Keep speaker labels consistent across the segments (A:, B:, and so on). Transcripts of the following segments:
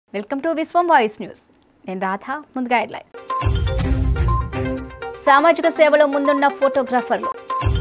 A: welcome to Vishwam voice news నేను రాధా ముందుగా headlines సామాజిక సేవలో ముందున్న ఫోటోగ్రాఫర్లు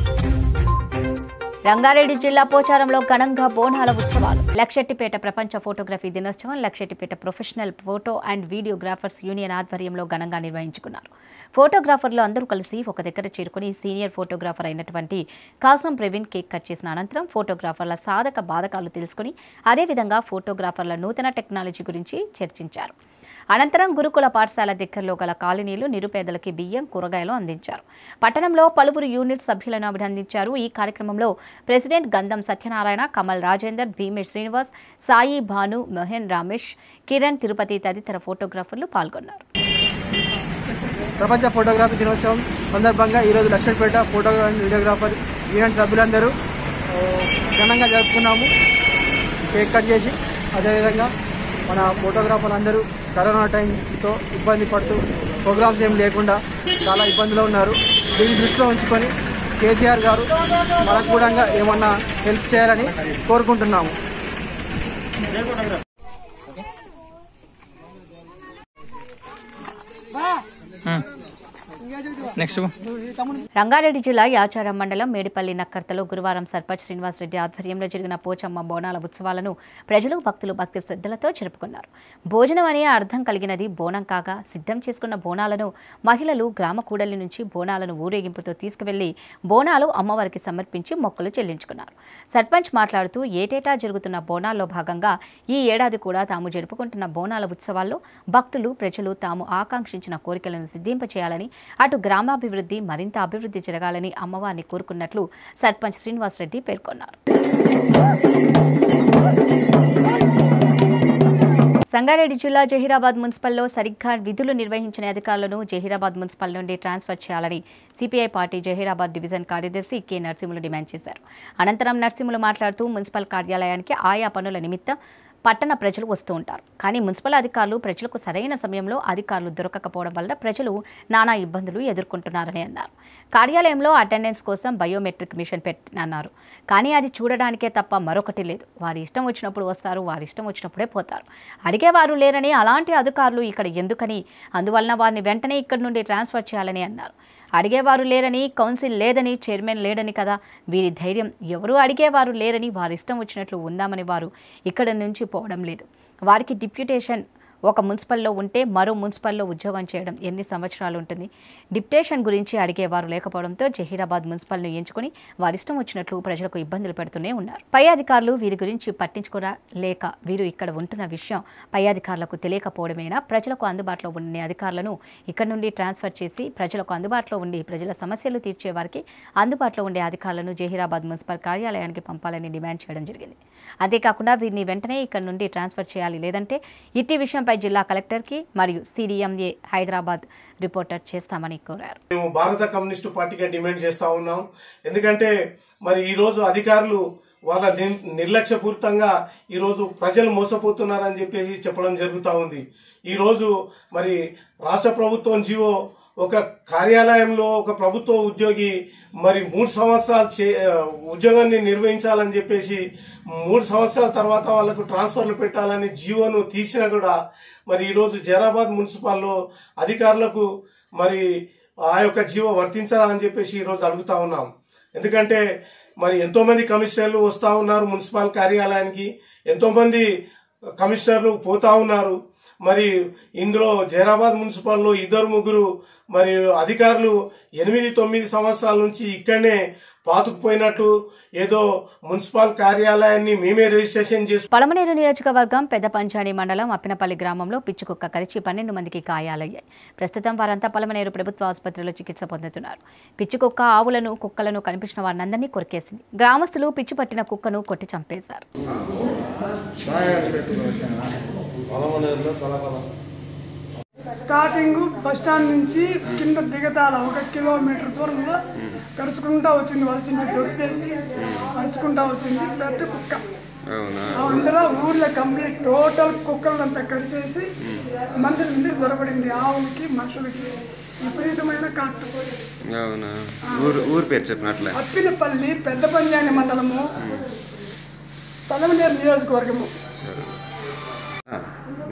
A: రంగారెడ్డి జిల్లా పోచారంలో ఘనంగా బోనాల ఉత్సవాలు లక్షెట్టిపేట ప్రపంచ ఫోటోగ్రఫీ దినోత్సవం Luxettipet professional photo and videographers union ఆధ్వర్యంలో ఘనంగా నిర్వహించుకున్నారు ఫోటోగ్రాఫర్లు అందరూ కలిసి ఒక దగ్గర చేరుకుని సీనియర్ ఫోటోగ్రాఫర్ అయినటువంటి కాసం ప్రవీణ్ కేక్ కట్ చేసిన అనంతరం ఫోటోగ్రాఫర్ల సాధక బాధకాలు తెలుసుకుని అదేవిధంగా ఫోటోగ్రాఫర్ల నూతన టెక్నాలజీ గురించి చర్చించారు అనంతరం గురుకుల పాఠశాల దగ్గరలో గల కాలనీలు నిరుపేదలకి బియ్యం కూరగాయలు అందించారు పట్టణంలో పలువురు యూనిట్ సభ్యులను అభినందించారు ఈ కార్యక్రమంలో ప్రెసిడెంట్ గంధం సత్యనారాయణ కమల్ రాజేందర్ భీమేష్ శ్రీనివాస్ సాయి భాను మోహన్ రమేష్ కిరణ్ తిరుపతి తదితర ఫోటోగ్రాఫర్లు పాల్గొన్నారు
B: ప్రపంచ ఫోటోగ్రఫీ దినోత్సవం సందర్భంగా ఈరోజు Lakshapet photo and videographer union సభ్యులందరూ ఆ, ఘనంగా జరుపుకున్నాము కేక్ కట్ చేసి అదేవిధంగా మన ఫోటోగ్రాఫర్లు అందరూ కరోనా టైంతో ఇబ్బంది పడుతూ ప్రోగ్రామ్స్ ఏం లేకుండా చాలా ఇబ్బందులు ఉన్నారు దీన్ని దృష్టిలో ఉంచుకొని కేసీఆర్ గారు మనకు కూడా ఏమన్నా హెల్ప్ చేయాలని కోరుకుంటున్నాము
C: నెక్స్ట్
A: రంగారెడ్డి జిల్లా యాచారం మండలం మేడిపల్లి నక్కర్తలో గురువారం సర్పంచ్ శ్రీనివాసరెడ్డి ఆధ్వర్యంలో జరిగిన పోచమ్మ బోనాల ఉత్సవాలను ప్రజలు భక్తులు భక్తి శ్రద్ధలతో జరుపుకున్నారు భోజనం అనే అర్థం కలిగినది బోనం కాగా సిద్ధం చేసుకున్న బోనాలను మహిళలు గ్రామ కూడలి నుంచి బోనాలను ఊరేగింపుతో తీసుకువెళ్లి బోనాలు అమ్మవారికి సమర్పించి మొక్కులు చెల్లించుకున్నారు సర్పంచ్ మాట్లాడుతూ ఏటేటా జరుగుతున్న బోనాల్లో భాగంగా ఈ ఏడాది కూడా తాము జరుపుకుంటున్న బోనాల ఉత్సవాల్లో భక్తులు ప్రజలు తాము ఆకాంక్షించిన కోరికలను సిద్ధింపచేయాలని అటు గ్రామాభివృద్ధి మరింత అభివృద్ధి జరగాలని అమ్మవారిని కోరుకున్నట్లు సర్పంచ్ శ్రీనివాసరెడ్డి పేర్కొన్నారు సంగారెడ్డి జిల్లా జహీరాబాద్ మున్సిపల్లో సరిగ్గా విధులు నిర్వహించిన అధికారులను జహీరాబాద్ మున్సిపల్ నుండి ట్రాన్స్ఫర్ చేయాలని సిపిఐ పార్టీ జహీరాబాద్ డివిజన్ కార్యదర్శి కె నరసింహులు డిమాండ్ చేశారు అనంతరం నరసింహులు మాట్లాడుతూ మున్సిపల్ కార్యాలయానికి ఆయా పనుల నిమిత్తం పట్టణ ప్రజలు వస్తూ ఉంటారు కానీ మున్సిపల్ అధికారులు ప్రజలకు సరైన సమయంలో అధికారులు దొరకకపోవడం వల్ల ప్రజలు నానా ఇబ్బందులు ఎదుర్కొంటున్నారని అన్నారు కార్యాలయంలో అటెండెన్స్ కోసం బయోమెట్రిక్ మిషన్ పెట్టినన్నారు కానీ అది చూడడానికే తప్ప మరొకటి లేదు వారి ఇష్టం వచ్చినప్పుడు వస్తారు వారి ఇష్టం వచ్చినప్పుడే పోతారు అడిగేవారు లేరని అలాంటి అధికారులు ఇక్కడ ఎందుకని అందువలన వారిని వెంటనే ఇక్కడి నుండి ట్రాన్స్ఫర్ చేయాలని అన్నారు అడిగేవారు లేరని కౌన్సిల్ లేదని చైర్మన్ లేడని కదా వీరి ధైర్యం ఎవరు అడిగేవారు లేరని వారి ఇష్టం వచ్చినట్లు ఉందామని వారు ఇక్కడ నుంచి పోవడం లేదు వారికి డిప్యూటేషన్ ఒక మున్సిపల్లో ఉంటే మరో మున్సిపల్లో ఉద్యోగం చేయడం ఎన్ని సంవత్సరాలు ఉంటుంది డిప్యుటేషన్ గురించి అడిగేవారు లేకపోవడంతో జహీరాబాద్ మున్సిపల్ను ఎంచుకుని వారిష్టం వచ్చినట్లు ప్రజలకు ఇబ్బందులు పెడుతూనే ఉన్నారు పై అధికారులు వీరి గురించి పట్టించుకోరా లేక వీరు ఇక్కడ ఉంటున్న విషయం పై అధికారులకు తెలియకపోవడమేనా ప్రజలకు అందుబాటులో ఉండే అధికారులను ఇక్కడ నుండి ట్రాన్స్ఫర్ చేసి ప్రజలకు అందుబాటులో ఉండి ప్రజల సమస్యలు తీర్చే వారికి అందుబాటులో ఉండే అధికారులను జహీరాబాద్ మున్సిపల్ కార్యాలయానికి పంపాలని డిమాండ్ చేయడం జరిగింది అంతేకాకుండా వీరిని వెంటనే ఇక్కడ నుండి ట్రాన్స్ఫర్ చేయాలి లేదంటే ఇట్టి విషయంపై జిల్లా కలెక్టర్కి మరియు సిడిఎంఏ హైదరాబాద్ రిపోర్టర్ చేస్తామని కోరారు
D: మేము భారత కమ్యూనిస్టు పార్టీగా డిమాండ్ చేస్తా ఉన్నాం ఎందుకంటే మరి ఈ రోజు అధికారులు వాళ్ళ నిర్- నిర్లక్ష్యపూరితంగా ఈ రోజు ప్రజలు మోసపోతున్నారని చెప్పేసి చెప్పడం జరుగుతూ ఉంది ఈ రోజు మరి రాష్ట్ర ప్రభుత్వం జీవో ఒక కార్యాలయంలో ఒక ప్రభుత్వ ఉద్యోగి మరి మూడు సంవత్సరాలు చే ఉద్యోగాన్ని నిర్వహించాలని చెప్పేసి మూడు సంవత్సరాల తర్వాత వాళ్ళకు ట్రాన్స్ఫర్లు పెట్టాలని జీవోను తీసినా కూడా మరి ఈరోజు జైరాబాద్ మున్సిపాల్లో అధికారులకు మరి ఆ యొక్క జీవో వర్తించాలా అని చెప్పేసి ఈరోజు అడుగుతా ఉన్నాం ఎందుకంటే మరి ఎంతో మంది కమిషనర్లు వస్తా ఉన్నారు మున్సిపల్ కార్యాలయానికి ఎంతో మంది కమిషనర్లు పోతా ఉన్నారు మరి ఇందులో జైరాబాద్ మున్సిపల్లో ఇద్దరు ముగ్గురు మరి అధికారులు ఎనిమిది తొమ్మిది సంవత్సరాల నుంచి ఇక్కడనే పాతుకుపోయినట్టు ఏదో మున్సిపల్ కార్యాలయాన్ని మేమే రిజిస్ట్రేషన్ చేసు
A: పలమనేరు నియోజకవర్గం పెద్ద పంచాణి మండలం అప్పినపల్లి గ్రామంలో పిచ్చుకుక్క కరిచి పన్నెండు మందికి గాయాలయ్యాయి ప్రస్తుతం వారంతా పలమనేరు ప్రభుత్వ ఆసుపత్రిలో చికిత్స పొందుతున్నారు పిచ్చుకుక్క ఆవులను కుక్కలను కనిపించిన వారినందరినీ కొరికేసింది గ్రామస్తులు పిచ్చి పట్టిన కుక్కను కొట్టి చంపేశారు
E: స్టార్టింగ్ బస్ స్టాండ్ నుంచి కింద దిగతాల ఒక కిలోమీటర్ దూరంలో కరుచుకుంటా వచ్చింది వలసింటి దొప్పేసి కరుచుకుంటా వచ్చింది పెద్ద కుక్క
C: అవునా
E: అందరూ ఊర్లో కంప్లీట్ టోటల్ కుక్కలంతా కలిసేసి మనుషుల మీద దొరకబడింది ఆవులకి మనుషులకి విపరీతమైన కాటు
C: అవునా ఊరు ఊరు పేరు చెప్పినట్లే
E: అప్పినపల్లి పెద్ద పంజాని మండలము పలమనేరు నియోజకవర్గము
C: ఆ, మీ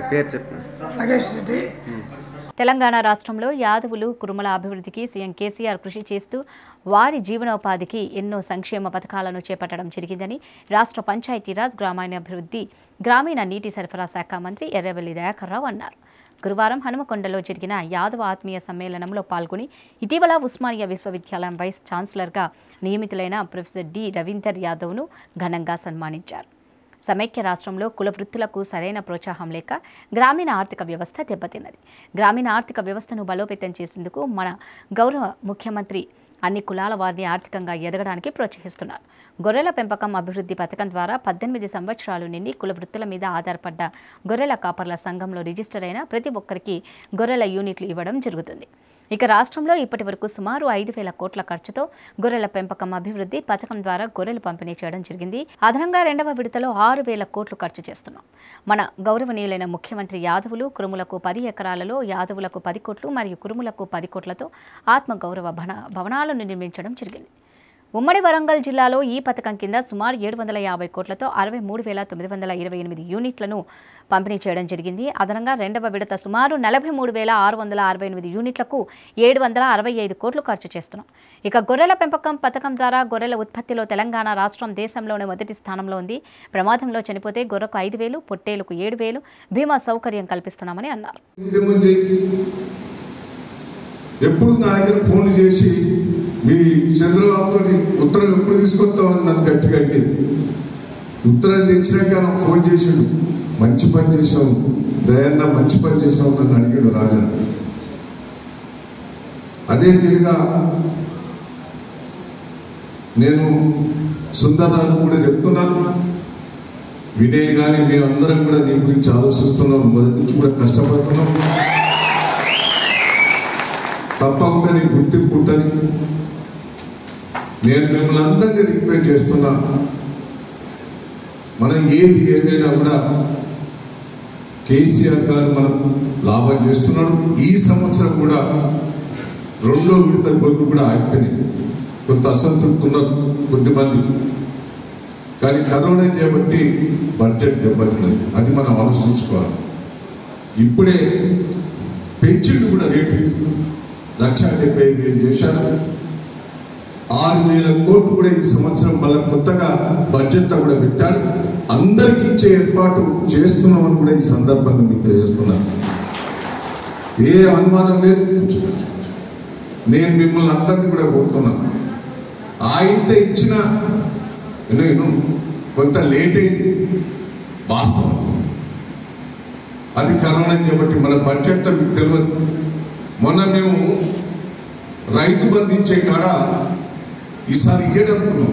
C: పేరు చెప్పు
E: నగేష్ రెడ్డి
A: తెలంగాణ రాష్ట్రంలో యాదవులు కురుమల అభివృద్ధికి సీఎం కేసీఆర్ కృషి చేస్తూ వారి జీవనోపాధికి ఎన్నో సంక్షేమ పథకాలను చేపట్టడం జరిగిందని రాష్ట్ర పంచాయతీరాజ్ గ్రామీణాభివృద్ధి గ్రామీణ నీటి సరఫరా శాఖ మంత్రి ఎర్రవెల్లి దయాకర్రావు అన్నారు గురువారం హనుమకొండలో జరిగిన యాదవ ఆత్మీయ సమ్మేళనంలో పాల్గొని ఇటీవల ఉస్మానియా విశ్వవిద్యాలయం వైస్ ఛాన్సలర్గా నియమితులైన ప్రొఫెసర్ డి రవీందర్ యాదవ్ను ఘనంగా సన్మానించారు సమైక్య రాష్ట్రంలో కుల వృత్తులకు సరైన ప్రోత్సాహం లేక గ్రామీణ ఆర్థిక వ్యవస్థ దెబ్బతిన్నది గ్రామీణ ఆర్థిక వ్యవస్థను బలోపేతం చేసేందుకు మన గౌరవ ముఖ్యమంత్రి అన్ని కులాల వారిని ఆర్థికంగా ఎదగడానికి ప్రోత్సహిస్తున్నారు గొర్రెల పెంపకం అభివృద్ధి పథకం ద్వారా పద్దెనిమిది సంవత్సరాలు నిండి కుల వృత్తుల మీద ఆధారపడ్డ గొర్రెల కాపర్ల సంఘంలో రిజిస్టర్ అయిన ప్రతి ఒక్కరికి గొర్రెల యూనిట్లు ఇవ్వడం జరుగుతుంది ఇక రాష్ట్రంలో ఇప్పటి వరకు సుమారు ఐదు వేల కోట్ల ఖర్చుతో గొర్రెల పెంపకం అభివృద్ధి పథకం ద్వారా గొర్రెలు పంపిణీ చేయడం జరిగింది అదనంగా రెండవ విడతలో ఆరు వేల కోట్లు ఖర్చు చేస్తున్నాం మన గౌరవనీయులైన ముఖ్యమంత్రి యాదవులు కురుములకు పది ఎకరాలలో యాదవులకు పది కోట్లు మరియు కురుములకు పది కోట్లతో ఆత్మ గౌరవ భన భవనాలను నిర్మించడం జరిగింది ఉమ్మడి వరంగల్ జిల్లాలో ఈ పథకం కింద సుమారు ఏడు వందల యాభై కోట్లతో అరవై మూడు వేల తొమ్మిది వందల ఇరవై ఎనిమిది యూనిట్లను పంపిణీ చేయడం జరిగింది అదనంగా రెండవ విడత సుమారు నలభై మూడు వేల ఆరు వందల అరవై ఎనిమిది యూనిట్లకు ఏడు వందల అరవై ఐదు కోట్లు ఖర్చు చేస్తున్నాం ఇక గొర్రెల పెంపకం పథకం ద్వారా గొర్రెల ఉత్పత్తిలో తెలంగాణ రాష్ట్రం దేశంలోనే మొదటి స్థానంలో ఉంది ప్రమాదంలో చనిపోతే గొర్రెకు ఐదు వేలు పొట్టేలుకు ఏడు వేలు బీమా సౌకర్యం కల్పిస్తున్నామని అన్నారు
F: ఉద్యమం చేయి ఎప్పుడు నా దగ్గర ఫోన్ చేసి మీ చంద్రబాబుతో ఉత్తరం ఎప్పుడు తీసుకొస్తామని నన్ను గట్టిగా అడిగేది ఉత్తరం తెచ్చినాక నాకు ఫోన్ చేసాడు మంచి పని చేసావు దయన్న మంచి పని చేసావు నన్ను అడిగాడు రాజా అదే తిరిగా నేను సుందరరాజు కూడా చెప్తున్నాను వినయ్ కానీ మేమందరం కూడా నీ గురించి ఆలోచిస్తున్నాం మొదటి నుంచి కూడా కష్టపడుతున్నాం తప్పకుండా నీ గుర్తింపు ఉంటుంది నేను మిమ్మల్ని అందరినీ రిక్వెస్ట్ చేస్తున్నా మనం ఏది ఏమైనా కూడా కేసీఆర్ గారు మనం లాభం చేస్తున్నాడు ఈ సంవత్సరం కూడా రెండో విడత కొరకు కూడా ఆగిపోయినాయి కొంత అసంతృప్తి ఉన్నారు కొద్దిమంది కానీ కరోనా చేయబట్టి బడ్జెట్ దెబ్బతిన్నది అది మనం ఆలోచించుకోవాలి ఇప్పుడే పెంచిండు కూడా రేటు లక్ష డెబ్బై ఐదు వేలు చేశారు ఆరు వేల కోట్లు కూడా ఈ సంవత్సరం మళ్ళీ కొత్తగా బడ్జెట్ కూడా పెట్టాడు అందరికి ఇచ్చే ఏర్పాటు చేస్తున్నామని కూడా ఈ సందర్భంగా మీకు తెలియజేస్తున్నాను ఏ అనుమానం లేదు నేను మిమ్మల్ని అందరినీ కూడా కోరుతున్నాను ఆయంత ఇచ్చిన నేను కొంత లేట్ అయింది వాస్తవం అది కరోనా కాబట్టి మన బడ్జెట్ మీకు తెలియదు మొన్న మేము రైతు బంధు ఇచ్చే కాడ ఈసారి ఇయ్యడనుకున్నాం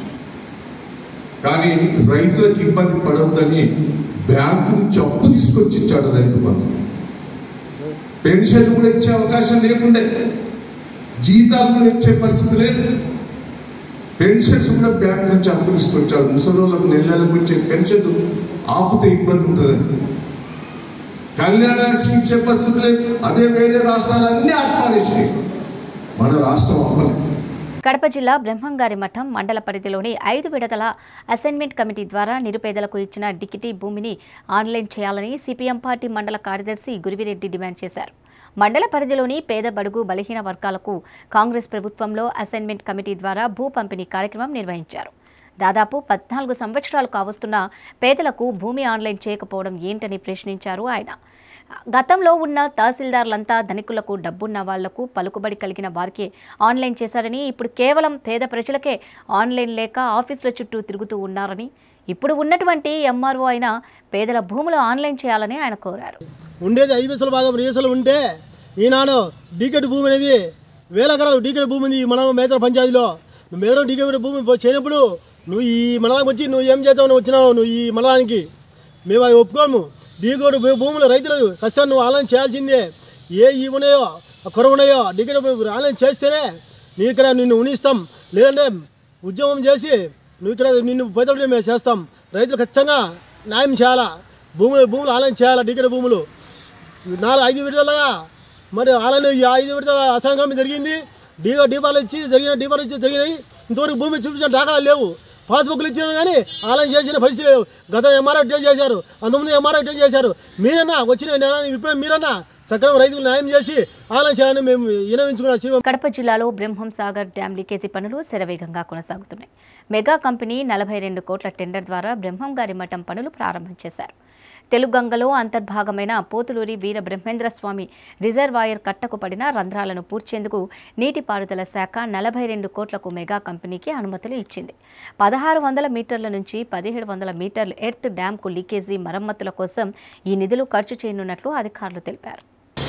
F: కానీ రైతులకు ఇబ్బంది పడవద్దని బ్యాంకు నుంచి అప్పు తీసుకొచ్చి ఇచ్చాడు రైతు బంధు పెన్షన్ కూడా ఇచ్చే అవకాశం లేకుండే జీతాలు కూడా ఇచ్చే పరిస్థితి లేదు పెన్షన్స్ కూడా బ్యాంక్ నుంచి అప్పు తీసుకొచ్చాడు ముసలోళ్ళకు నెల నెలకు వచ్చే పెన్షన్ ఆపితే ఇబ్బంది ఉంటుందని కళ్యాణ లక్ష్మి ఇచ్చే పరిస్థితి లేదు అదే వేరే రాష్ట్రాలన్నీ ఆత్మాలేసినాయి మన రాష్ట్రం అవ్వలేదు
A: కడప జిల్లా బ్రహ్మంగారి మఠం మండల పరిధిలోని ఐదు విడతల అసైన్మెంట్ కమిటీ ద్వారా నిరుపేదలకు ఇచ్చిన డికిటీ భూమిని ఆన్లైన్ చేయాలని సిపిఎం పార్టీ మండల కార్యదర్శి గురివిరెడ్డి డిమాండ్ చేశారు మండల పరిధిలోని పేద బడుగు బలహీన వర్గాలకు కాంగ్రెస్ ప్రభుత్వంలో అసైన్మెంట్ కమిటీ ద్వారా భూ పంపిణీ కార్యక్రమం నిర్వహించారు దాదాపు పద్నాలుగు సంవత్సరాలు కావస్తున్న పేదలకు భూమి ఆన్లైన్ చేయకపోవడం ఏంటని ప్రశ్నించారు ఆయన గతంలో ఉన్న తహసీల్దార్లంతా ధనికులకు డబ్బున్న వాళ్లకు పలుకుబడి కలిగిన వారికే ఆన్లైన్ చేశారని ఇప్పుడు కేవలం పేద ప్రజలకే ఆన్లైన్ లేక ఆఫీసుల చుట్టూ తిరుగుతూ ఉన్నారని ఇప్పుడు ఉన్నటువంటి ఎంఆర్ఓ అయిన పేదల భూములు ఆన్లైన్ చేయాలని ఆయన కోరారు
G: ఉండేది ఐదు పైసల భాగం రేసలు ఉంటే ఈనాడు డీకెట్ భూమి అనేది వేల ఎకరాలు డీకెట్ భూమి ఉంది ఈ మన మేతల పంచాయతీలో నువ్వు మేతరం డీకెట్ భూమి పో- చేయనప్పుడు నువ్వు ఈ మండలానికి వచ్చి నువ్వు ఏం చేస్తావు వచ్చినావు నువ్వు ఈ మండలానికి మేము అది ఒప్పుకోము డీకోడు భూములు రైతులు కష్టాన్ని నువ్వు ఆన్లైన్ చేయాల్సిందే ఏ ఈ ఉన్నాయో ఆ కొరవ ఉన్నాయో డీకెట్ భూమి ఆన్లైన్ చేస్తేనే నీ ఇక్కడ నిన్ను ఉనిస్తాం లేదంటే ఉద్యమం చేసి నువ్వు ఇక్కడ నిన్ను పేదలు మేము చేస్తాం రైతులు ఖచ్చితంగా న్యాయం చేయాలా భూములు భూములు ఆన్లైన్ చేయాలా డీకెట్ భూములు నాలుగు ఐదు విడతలుగా మరి ఆన్లైన్ ఈ ఐదు విడతల అసంక్రమం జరిగింది డీ డీపాలు ఇచ్చి జరిగిన డీపాలు ఇచ్చి జరిగినాయి ఇంతవరకు భూమి చూపించిన దాఖలాలు లేవు పాస్బుక్లు ఇచ్చారు కానీ ఆలయం చేసిన పరిస్థితి లేవు గత ఎంఆర్ఐ టెస్ట్ చేశారు అంతకుముందు ఎంఆర్ఐ టెస్ట్ చేశారు మీరన్నా వచ్చిన న్యాయాన్ని ఇప్పుడు మీరన్నా సక్రమ రైతులకు న్యాయం చేసి ఆలయం చేయాలని మేము వినవించుకున్నాం
A: కడప జిల్లాలో బ్రహ్మం సాగర్ డ్యాం లీకేజీ పనులు శరవేగంగా కొనసాగుతున్నాయి మెగా కంపెనీ నలభై రెండు కోట్ల టెండర్ ద్వారా బ్రహ్మం గారి మఠం పనులు ప్రారంభం చేశారు తెలుగంగలో అంతర్భాగమైన పోతులూరి వీర బ్రహ్మేంద్ర స్వామి రిజర్వాయర్ కట్టకు పడిన రంధ్రాలను పూడ్చేందుకు నీటిపారుదల శాఖ నలభై రెండు కోట్లకు మెగా కంపెనీకి అనుమతులు ఇచ్చింది పదహారు వందల మీటర్ల నుంచి పదిహేడు వందల మీటర్ల ఎర్త్ డ్యాంకు లీకేజీ మరమ్మతుల కోసం ఈ నిధులు ఖర్చు చేయనున్నట్లు అధికారులు తెలిపారు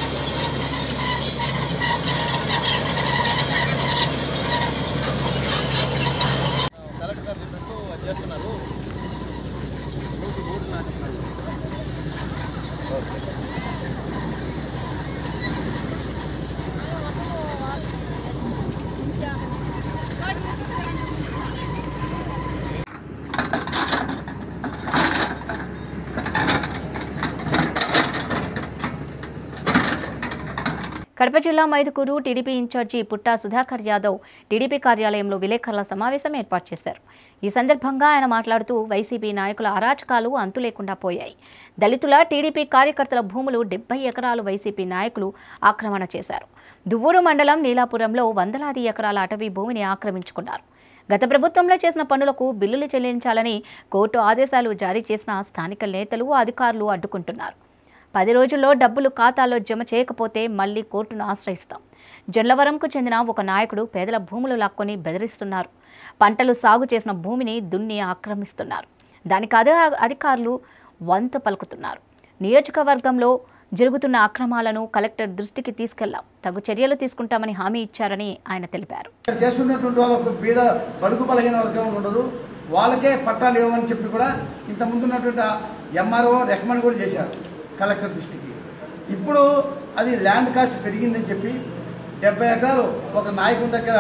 A: కడప జిల్లా మైదుకూరు టీడీపీ ఇన్ఛార్జి పుట్టా సుధాకర్ యాదవ్ టీడీపీ కార్యాలయంలో విలేకరుల సమావేశం ఏర్పాటు చేశారు ఈ సందర్భంగా ఆయన మాట్లాడుతూ వైసీపీ నాయకుల అరాచకాలు అంతు లేకుండా పోయాయి దళితుల టీడీపీ కార్యకర్తల భూములు డెబ్బై ఎకరాలు వైసీపీ నాయకులు ఆక్రమణ చేశారు దువ్వూరు మండలం నీలాపురంలో వందలాది ఎకరాల అటవీ భూమిని ఆక్రమించుకున్నారు గత ప్రభుత్వంలో చేసిన పనులకు బిల్లులు చెల్లించాలని కోర్టు ఆదేశాలు జారీ చేసిన స్థానిక నేతలు అధికారులు అడ్డుకుంటున్నారు పది రోజుల్లో డబ్బులు ఖాతాలో జమ చేయకపోతే మళ్లీ కోర్టును ఆశ్రయిస్తాం జొల్లవరంకు చెందిన ఒక నాయకుడు పేదల భూములు లాక్కొని బెదిరిస్తున్నారు పంటలు సాగు చేసిన భూమిని దున్ని ఆక్రమిస్తున్నారు దానికి అదే అధికారులు వంత పలుకుతున్నారు నియోజకవర్గంలో జరుగుతున్న అక్రమాలను కలెక్టర్ దృష్టికి తీసుకెళ్లాం తగు చర్యలు తీసుకుంటామని హామీ ఇచ్చారని ఆయన తెలిపారు
H: ఇక్కడ చేసుకున్నటువంటి వాళ్ళు ఒక బీద బడుగు బలహీన వర్గం ఉండరు వాళ్ళకే పట్టాలు ఇవ్వమని చెప్పి కూడా ఇంత ముందు ఉన్నటువంటి ఎంఆర్ఓ రికమెండ్ కూడా చేశారు కలెక్టర్ దృష్టికి ఇప్పుడు అది ల్యాండ్ కాస్ట్ పెరిగిందని చెప్పి డెబ్బై ఎకరాలు ఒక నాయకుని దగ్గర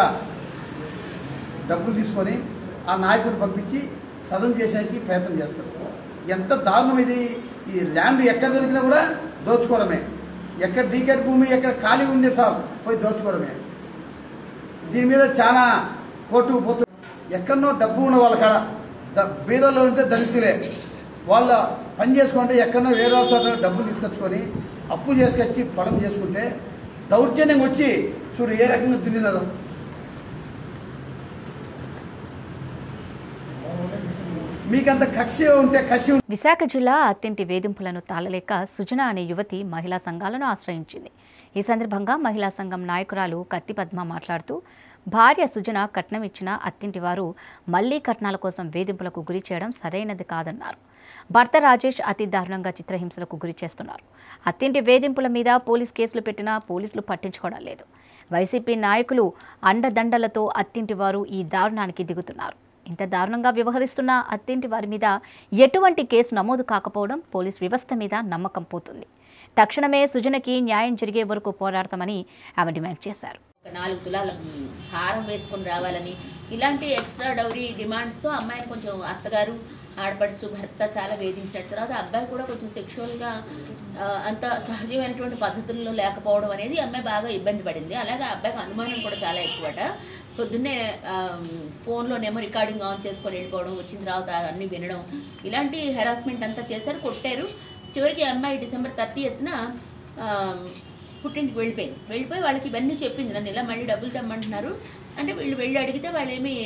H: డబ్బులు తీసుకొని ఆ నాయకుని పంపించి సదం చేసేకి ప్రయత్నం చేస్తారు ఎంత దారుణం ఇది ఈ ల్యాండ్ ఎక్కడ దొరికినా కూడా దోచుకోవడమే ఎక్కడ డీకెట్ భూమి ఎక్కడ ఖాళీ ఉంది సార్ పోయి దోచుకోవడమే దీని మీద చాలా కోర్టుకు పోతుంది ఎక్కడనో డబ్బు ఉన్న వాళ్ళ కాడ ద- బీదల్లో ఉంటే దళితులే వాళ్ళ పని చేసుకుంటే ఎక్కడనో వేరే వాళ్ళ చోట డబ్బులు తీసుకొచ్చుకొని అప్పు చేసుకొచ్చి పొలం చేసుకుంటే దౌర్జన్యం వచ్చి చూడు ఏ రకంగా దున్నినారు మీకంత కక్ష ఉంటే కసి ఉంటే
A: విశాఖ జిల్లా అత్తింటి వేధింపులను తాళలేక సుజన అనే యువతి మహిళా సంఘాలను ఆశ్రయించింది ఈ సందర్భంగా మహిళా సంఘం నాయకురాలు కత్తి పద్మ మాట్లాడుతూ భార్య సుజన కట్నం ఇచ్చిన అత్తింటి వారు మళ్లీ కట్నాల కోసం వేధింపులకు గురి చేయడం సరైనది కాదన్నారు భర్త రాజేష్ అతి దారుణంగా చిత్రహింసలకు గురి చేస్తున్నారు అత్తింటి వేధింపుల మీద పోలీస్ కేసులు పెట్టినా పోలీసులు పట్టించుకోవడం లేదు వైసీపీ నాయకులు అండదండలతో అత్తింటి వారు ఈ దారుణానికి దిగుతున్నారు ఇంత దారుణంగా వ్యవహరిస్తున్న అత్తింటి వారి మీద ఎటువంటి కేసు నమోదు కాకపోవడం పోలీస్ వ్యవస్థ మీద నమ్మకం పోతుంది తక్షణమే సుజనకి న్యాయం జరిగే వరకు పోరాడతామని ఆమె డిమాండ్ చేశారు
I: ఒక నాలుగు తులాల మ్, హారం వేసుకొని రావాలని ఇలాంటి ఎక్స్ట్రా డౌరీ డిమాండ్స్తో అమ్మాయిని కొంచెం అత్తగారు ఆడపడుచు భర్త చాలా వేధించినట్టు తర్వాత అబ్బాయి కూడా కొంచెం సెక్షువల్గా అంత సహజమైనటువంటి పద్ధతుల్లో లేకపోవడం అనేది అమ్మాయి బాగా ఇబ్బంది పడింది అలాగే ఆ అబ్బాయికి అనుమానం కూడా చాలా ఎక్కువట పొద్దున్నే ఆ, ఫోన్లోనేమో రికార్డింగ్ ఆన్ చేసుకొని వెళ్ళిపోవడం వచ్చిన తర్వాత అన్నీ వినడం ఇలాంటి హెరాస్మెంట్ అంతా చేశారు కొట్టారు చివరికి ఈ అమ్మాయి డిసెంబర్ థర్టీ ఎత్తున పుట్టింటికి వెళ్ళిపోయింది వెళ్ళిపోయి వాళ్ళకి ఇవన్నీ చెప్పింది నన్ను ఇలా మళ్ళీ డబ్బులు తెమ్మంటున్నారు అంటే వీళ్ళు వెళ్ళి అడిగితే వాళ్ళు ఏమీ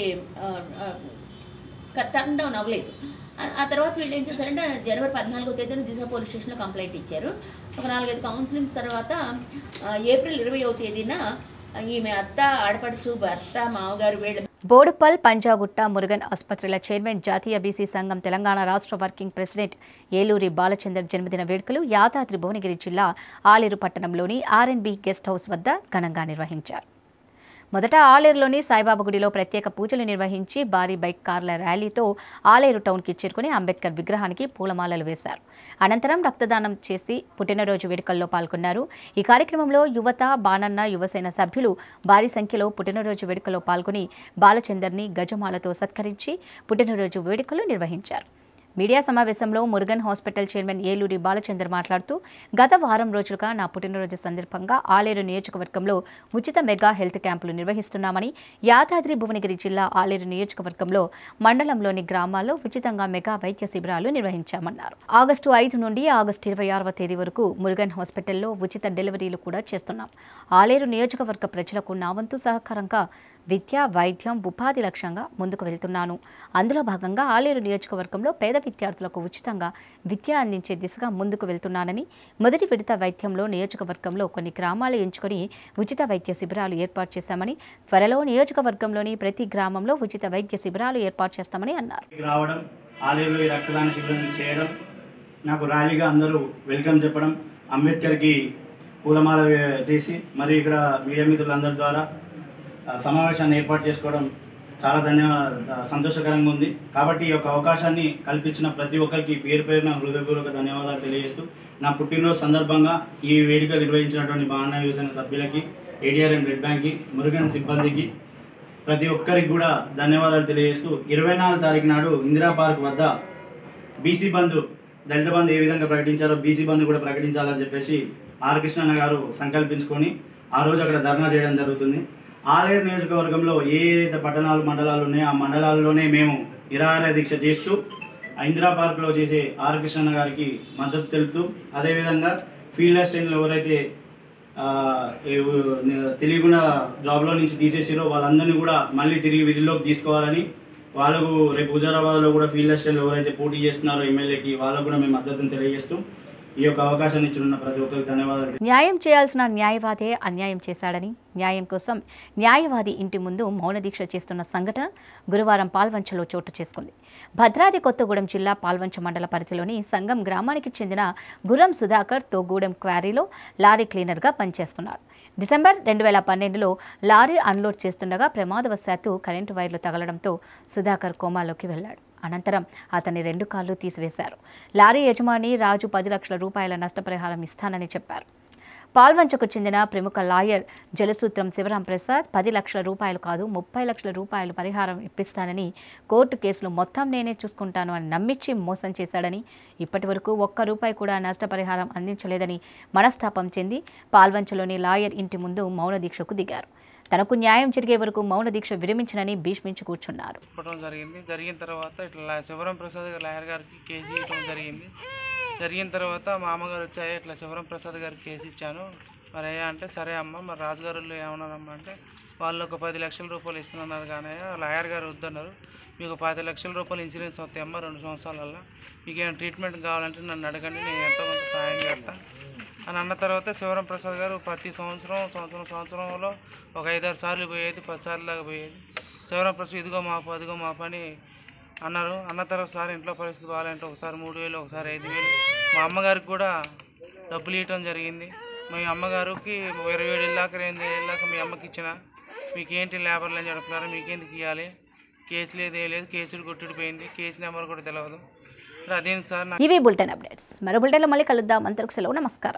I: టర్న్ డౌన్ అవ్వలేదు ఆ- ఆ తర్వాత వీళ్ళు ఏం చేశారంటే జనవరి పద్నాలుగో తేదీన దిశ పోలీస్ స్టేషన్లో కంప్లైంట్ ఇచ్చారు ఒక నాలుగైదు కౌన్సిలింగ్స్ తర్వాత ఆ, ఏప్రిల్ ఇరవయో తేదీన ఈమె అత్త ఆడపడుచు భర్త మామగారు వీళ్ళ
A: బోడుపల్ పంజాగుట్ట మురుగన్ ఆసుపత్రుల చైర్మన్ జాతీయ బీసీ సంఘం తెలంగాణ రాష్ట్ర వర్కింగ్ ప్రెసిడెంట్ ఏలూరి బాలచందర్ జన్మదిన వేడుకలు యాదాద్రి భువనగిరి జిల్లా ఆలేరు పట్టణంలోని ఆర్ఎన్బి గెస్ట్ హౌస్ వద్ద ఘనంగా నిర్వహించారు మొదట ఆలేరులోని సాయిబాబా గుడిలో ప్రత్యేక పూజలు నిర్వహించి భారీ బైక్ కార్ల ర్యాలీతో ఆలేరు టౌన్కి చేరుకుని అంబేద్కర్ విగ్రహానికి పూలమాలలు వేశారు అనంతరం రక్తదానం చేసి పుట్టినరోజు వేడుకల్లో పాల్గొన్నారు ఈ కార్యక్రమంలో యువత బాణన్న యువసేన సభ్యులు భారీ సంఖ్యలో పుట్టినరోజు వేడుకలో పాల్గొని బాలచందర్ని గజమాలతో సత్కరించి పుట్టినరోజు వేడుకలు నిర్వహించారు మీడియా సమావేశంలో మురుగన్ హాస్పిటల్ చైర్మన్ ఏలూరి బాలచందర్ మాట్లాడుతూ గత వారం రోజులుగా నా పుట్టినరోజు సందర్భంగా ఆలేరు నియోజకవర్గంలో ఉచిత మెగా హెల్త్ క్యాంపులు నిర్వహిస్తున్నామని యాదాద్రి భువనగిరి జిల్లా ఆలేరు నియోజకవర్గంలో మండలంలోని గ్రామాల్లో ఉచితంగా మెగా వైద్య శిబిరాలు నిర్వహించామన్నారు ఆగస్టు ఐదు నుండి ఆగస్టు ఇరవై ఆరవ తేదీ వరకు మురుగన్ హాస్పిటల్లో ఉచిత డెలివరీలు కూడా చేస్తున్నాం ఆలేరు నియోజకవర్గ ప్రజలకు నా వంతు సహకారంగా విద్య వైద్యం ఉపాధి లక్ష్యంగా ముందుకు వెళ్తున్నాను అందులో భాగంగా ఆలేరు నియోజకవర్గంలో పేద విద్యార్థులకు ఉచితంగా విద్య అందించే దిశగా ముందుకు వెళ్తున్నానని మొదటి విడత వైద్యంలో నియోజకవర్గంలో కొన్ని గ్రామాలు ఎంచుకొని ఉచిత వైద్య శిబిరాలు ఏర్పాటు చేశామని త్వరలో నియోజకవర్గంలోని ప్రతి గ్రామంలో ఉచిత వైద్య శిబిరాలు ఏర్పాటు చేస్తామని అన్నారు
J: రావడం ఆలయంలో ఈ రక్తదాన శిబిరం చేయడం నాకు ర్యాలీగా అందరూ వెల్కమ్ చెప్పడం అంబేద్కర్కి పూలమాల వే- చేసి మరి ఇక్కడ మీడియా మిత్రులందరి ద్వారా ఆ, సమావేశాన్ని ఏర్పాటు చేసుకోవడం చాలా ధన్యవాద సంతోషకరంగా ఉంది కాబట్టి ఈ యొక్క అవకాశాన్ని కల్పించిన ప్రతి ఒక్కరికి పేరు పేరున హృదయపూర్వక ధన్యవాదాలు తెలియజేస్తూ నా పుట్టినరోజు సందర్భంగా ఈ వేడుక నిర్వహించినటువంటి బాణ యువసేన సభ్యులకి ఏడిఆర్ఎం బ్లడ్ బ్యాంక్కి మురుగన్ సిబ్బందికి ప్రతి ఒక్కరికి కూడా ధన్యవాదాలు తెలియజేస్తూ ఇరవై నాలుగు తారీఖు నాడు ఇందిరా పార్క్ వద్ద బీసీ బంధు దళిత బంధు ఏ విధంగా ప్రకటించారో బీసీ బంధు కూడా ప్రకటించాలని చెప్పేసి ఆర్ కృష్ణన్న గారు సంకల్పించుకొని ఆ రోజు అక్కడ ధర్నా చేయడం జరుగుతుంది ఆలేరు నియోజకవర్గంలో ఏ ఏదైతే పట్టణాలు మండలాలు ఉన్నాయో ఆ మండలాల్లోనే మేము నిరాహార దీక్ష చేస్తూ ఆ ఇందిరా పార్క్లో చేసే ఆర్ కృష్ణన్న గారికి మద్దతు తెలుపుతూ అదేవిధంగా ఫీల్డ్ అసిస్టెంట్లు ఎవరైతే ఆ, ఏ- తెలియకుండా జాబ్లో నుంచి తీసేసారో వాళ్ళందరినీ కూడా మళ్ళీ తిరిగి విధుల్లోకి తీసుకోవాలని వాళ్ళకు రేపు హుజారాబాద్లో కూడా ఫీల్డ్ అసిస్టెంట్లు ఎవరైతే పోటీ చేస్తున్నారో ఎమ్మెల్యేకి వాళ్ళకు కూడా మేము మద్దతును తెలియజేస్తూ ఈ యొక్క అవకాశాన్ని ఇచ్చిన ప్రతి ఒక్కరికి ధన్యవాదాలు
A: న్యాయం చేయాల్సిన న్యాయవాదే అన్యాయం చేశాడని న్యాయం కోసం న్యాయవాది ఇంటి ముందు మౌన దీక్ష చేస్తున్న సంఘటన గురువారం పాల్వంచలో చోటు చేసుకుంది భద్రాద్రి కొత్తగూడెం జిల్లా పాల్వంచ మండల పరిధిలోని సంగం గ్రామానికి చెందిన గురం సుధాకర్ తోగూడెం క్వారీలో లారీ క్లీనర్గా పనిచేస్తున్నారు డిసెంబర్ రెండు వేల పన్నెండులో లారీ అన్లోడ్ చేస్తుండగా ప్రమాదవశాత్తు కరెంటు వైర్లు తగలడంతో సుధాకర్ కోమాలోకి వెళ్ళాడు అనంతరం అతని రెండు కాళ్ళు తీసివేశారు లారీ యజమాని రాజు పది లక్షల రూపాయల నష్టపరిహారం ఇస్తానని చెప్పారు పాల్వంచకు చెందిన ప్రముఖ లాయర్ జలసూత్రం శివరాం ప్రసాద్ పది లక్షల రూపాయలు కాదు ముప్పై లక్షల రూపాయలు పరిహారం ఇప్పిస్తానని కోర్టు కేసులు మొత్తం నేనే చూసుకుంటాను అని నమ్మించి మోసం చేశాడని ఇప్పటి వరకు ఒక్క రూపాయి కూడా నష్టపరిహారం అందించలేదని మనస్తాపం చెంది పాల్వంచలోని లాయర్ ఇంటి ముందు మౌన దీక్షకు దిగారు తనకు న్యాయం జరిగే వరకు మౌన దీక్ష విరమించనని భీష్మించి కూర్చున్నారు
K: చెప్పడం జరిగింది జరిగిన తర్వాత ఇట్లా లా- శివరం ప్రసాద్ గారు లాయర్ గారికి కేసు ఇవ్వడం జరిగింది జరిగిన తర్వాత మా అమ్మగారు వచ్చాయి ఇట్లా శివరం ప్రసాద్ గారికి కేసు ఇచ్చాను మరి అయ్యా అంటే సరే అమ్మ మరి రాజుగారు ఏమన్నారమ్మా అంటే వాళ్ళు ఒక పది లక్షల రూపాయలు ఇస్తున్నారు కానీ లాయర్ గారు వద్దన్నారు మీకు పది లక్షల రూపాయలు ఇన్సూరెన్స్ వస్తాయమ్మా రెండు సంవత్సరాలల్లో మీకు ఏమైనా ట్రీట్మెంట్ కావాలంటే నన్ను అడగండి నేను ఎంతో కొంత సహాయం చేస్తాను అని అన్న తర్వాత శివరం ప్రసాద్ గారు ప్రతి సంవత్సరం సంవత్సరం సంవత్సరంలో ఒక ఐదారు సార్లు పోయేది పది సార్లు దాకా పోయేది శివరం ప్రసాద్ ఇదిగో మాపు అదిగో మా పని అన్నారు అన్న తర్వాత సార్ ఇంట్లో పరిస్థితి బాగాలంటే ఒకసారి మూడు వేలు ఒకసారి ఐదు వేలు మా అమ్మగారికి కూడా డబ్బులు ఇవ్వటం జరిగింది మీ అమ్మగారికి ఇరవై ఏడు దాకా ఎనిమిది ఏళ్ళ దాకా మీ అమ్మకి ఇచ్చిన మీకేంటి లేబర్లు అని చెప్తున్నారు మీకెందుకు ఇవ్వాలి కేసు లేదు ఏ లేదు కేసులు కొట్టుడిపోయింది కేసు నెంబర్ కూడా తెలియదు మరి అదేంటి సార్ నాకు
A: ఇవి బులెటిన్ అప్డేట్స్ మరో బులెటిన్లో మళ్ళీ కలుద్దాం అంతవరకు సెలవు నమస్కారం